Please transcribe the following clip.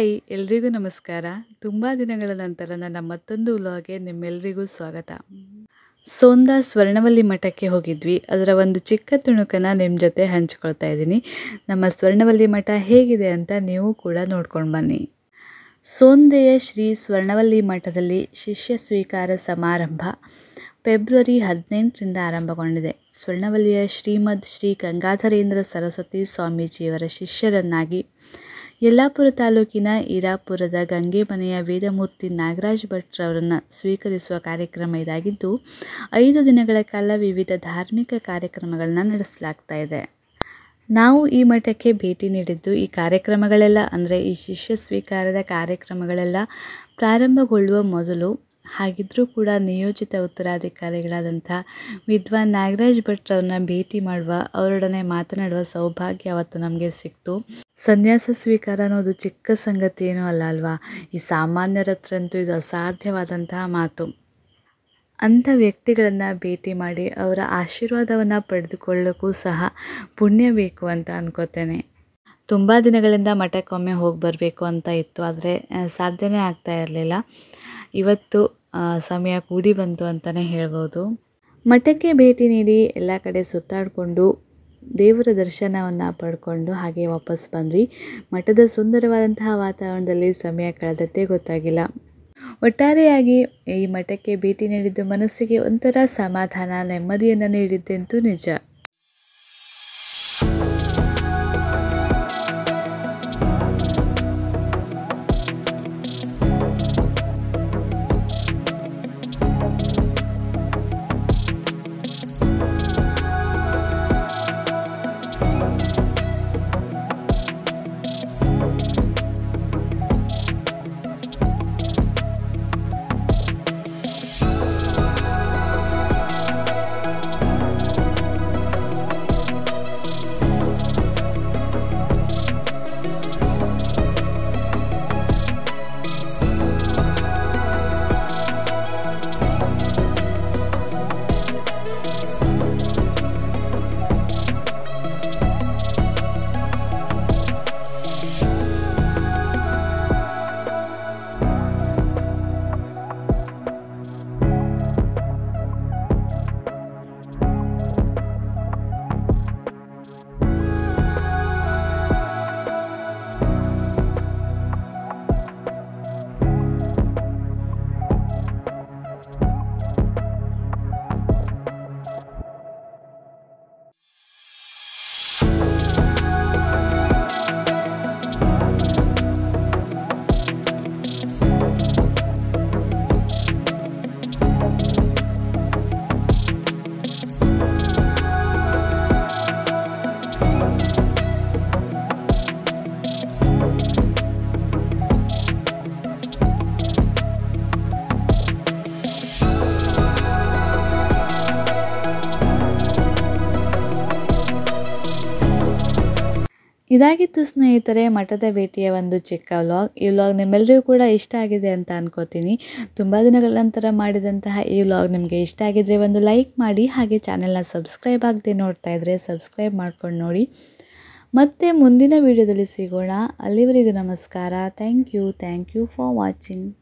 hi ಎಲ್ರಿಗೂ ನಮಸ್ಕಾರ ತುಂಬ ದಿನಗಳ ನಂತರ ನನ್ನ ಮತ್ತೊಂದು ವ್ಲಾಗ್ಗೆ ನಿಮ್ಮೆಲ್ಲರಿಗೂ ಸ್ವಾಗತ ಸೋಂದ ಸ್ವರ್ಣವಲ್ಲಿ ಮಠಕ್ಕೆ ಹೋಗಿದ್ವಿ ಅದರ ಒಂದು ಚಿಕ್ಕ ತುಣುಕನ್ನು ನಿಮ್ಮ ಜೊತೆ ಹಂಚ್ಕೊಳ್ತಾ ಇದ್ದೀನಿ ನಮ್ಮ ಸ್ವರ್ಣವಲ್ಲಿ ಮಠ ಹೇಗಿದೆ ಅಂತ ನೀವು ಕೂಡ ನೋಡ್ಕೊಂಡು ಬನ್ನಿ ಸೋಂದೆಯ ಶ್ರೀ ಸ್ವರ್ಣವಲ್ಲಿ ಮಠದಲ್ಲಿ ಶಿಷ್ಯ ಸ್ವೀಕಾರ ಸಮಾರಂಭ ಫೆಬ್ರವರಿ ಹದಿನೆಂಟರಿಂದ ಆರಂಭಗೊಂಡಿದೆ ಸ್ವರ್ಣವಲ್ಲಿಯ ಶ್ರೀಮದ್ ಶ್ರೀ ಗಂಗಾಧರೇಂದ್ರ ಸರಸ್ವತಿ ಸ್ವಾಮೀಜಿಯವರ ಶಿಷ್ಯರನ್ನಾಗಿ ಯಲ್ಲಾಪುರ ತಾಲೂಕಿನ ಈರಾಪುರದ ಗಂಗೆ ಮನೆಯ ವೇದಮೂರ್ತಿ ನಾಗರಾಜ್ ಭಟ್ರವರನ್ನು ಸ್ವೀಕರಿಸುವ ಕಾರ್ಯಕ್ರಮ ಇದಾಗಿದ್ದು ಐದು ದಿನಗಳ ಕಾಲ ವಿವಿಧ ಧಾರ್ಮಿಕ ಕಾರ್ಯಕ್ರಮಗಳನ್ನು ನಡೆಸಲಾಗ್ತಾ ಇದೆ ನಾವು ಈ ಮಠಕ್ಕೆ ಭೇಟಿ ನೀಡಿದ್ದು ಈ ಕಾರ್ಯಕ್ರಮಗಳೆಲ್ಲ ಅಂದರೆ ಈ ಶಿಷ್ಯ ಸ್ವೀಕಾರದ ಕಾರ್ಯಕ್ರಮಗಳೆಲ್ಲ ಪ್ರಾರಂಭಗೊಳ್ಳುವ ಮೊದಲು ಹಾಗಿದ್ದರೂ ಕೂಡ ನಿಯೋಜಿತ ಉತ್ತರಾಧಿಕಾರಿಗಳಾದಂಥ ವಿದ್ವಾನ್ ನಾಗರಾಜ್ ಭಟ್ರವ್ರನ್ನ ಭೇಟಿ ಮಾಡುವ ಅವರೊಡನೆ ಮಾತನಾಡುವ ಸೌಭಾಗ್ಯ ಅವತ್ತು ನಮಗೆ ಸಿಕ್ತು ಸನ್ಯಾಸ ಸ್ವೀಕಾರ ಅನ್ನೋದು ಚಿಕ್ಕ ಸಂಗತಿ ಏನೂ ಅಲ್ಲ ಅಲ್ವಾ ಈ ಸಾಮಾನ್ಯರ ಹತ್ರಂತೂ ಇದು ಅಸಾಧ್ಯವಾದಂತಹ ಮಾತು ಅಂಥ ವ್ಯಕ್ತಿಗಳನ್ನು ಭೇಟಿ ಮಾಡಿ ಅವರ ಆಶೀರ್ವಾದವನ್ನು ಪಡೆದುಕೊಳ್ಳೋಕ್ಕೂ ಸಹ ಪುಣ್ಯ ಬೇಕು ಅಂತ ಅನ್ಕೋತೇನೆ ತುಂಬ ದಿನಗಳಿಂದ ಮಠಕ್ಕೊಮ್ಮೆ ಹೋಗಿ ಬರಬೇಕು ಅಂತ ಇತ್ತು ಆದರೆ ಸಾಧ್ಯನೇ ಆಗ್ತಾ ಇರಲಿಲ್ಲ ಇವತ್ತು ಸಮಯ ಕೂಡಿ ಬಂತು ಅಂತಲೇ ಹೇಳ್ಬೋದು ಮಠಕ್ಕೆ ಭೇಟಿ ನೀಡಿ ಎಲ್ಲ ಕಡೆ ಸುತ್ತಾಡಿಕೊಂಡು ದೇವರ ದರ್ಶನವನ್ನು ಪಡ್ಕೊಂಡು ಹಾಗೆ ವಾಪಸ್ ಬಂದ್ವಿ ಮಠದ ಸುಂದರವಾದಂತಹ ವಾತಾವರಣದಲ್ಲಿ ಸಮಯ ಕಳೆದದ್ದೇ ಗೊತ್ತಾಗಿಲ್ಲ ಒಟ್ಟಾರೆಯಾಗಿ ಈ ಮಠಕ್ಕೆ ಭೇಟಿ ನೀಡಿದ್ದು ಮನಸ್ಸಿಗೆ ಒಂಥರ ಸಮಾಧಾನ ನೆಮ್ಮದಿಯನ್ನು ನೀಡಿದ್ದೆಂತೂ ನಿಜ ಇದಾಗಿತ್ತು ಸ್ನೇಹಿತರೆ ಮಠದ ಭೇಟಿಯ ಒಂದು ಚಿಕ್ಕ ವ್ಲಾಗ್ ಈ ವ್ಲಾಗ್ ನಿಮ್ಮೆಲ್ಲರಿಗೂ ಕೂಡ ಇಷ್ಟ ಆಗಿದೆ ಅಂತ ಅನ್ಕೋತೀನಿ ತುಂಬ ದಿನಗಳ ನಂತರ ಮಾಡಿದಂತಹ ಈ ವ್ಲಾಗ್ ನಿಮಗೆ ಇಷ್ಟ ಆಗಿದ್ರೆ ಒಂದು ಲೈಕ್ ಮಾಡಿ ಹಾಗೆ ಚಾನೆಲ್ನ ಸಬ್ಸ್ಕ್ರೈಬ್ ಆಗದೆ ನೋಡ್ತಾ ಇದ್ದರೆ ಸಬ್ಸ್ಕ್ರೈಬ್ ಮಾಡ್ಕೊಂಡು ನೋಡಿ ಮತ್ತೆ ಮುಂದಿನ ವಿಡಿಯೋದಲ್ಲಿ ಸಿಗೋಣ ಅಲ್ಲಿವರೆಗೂ ನಮಸ್ಕಾರ thank you thank you for watching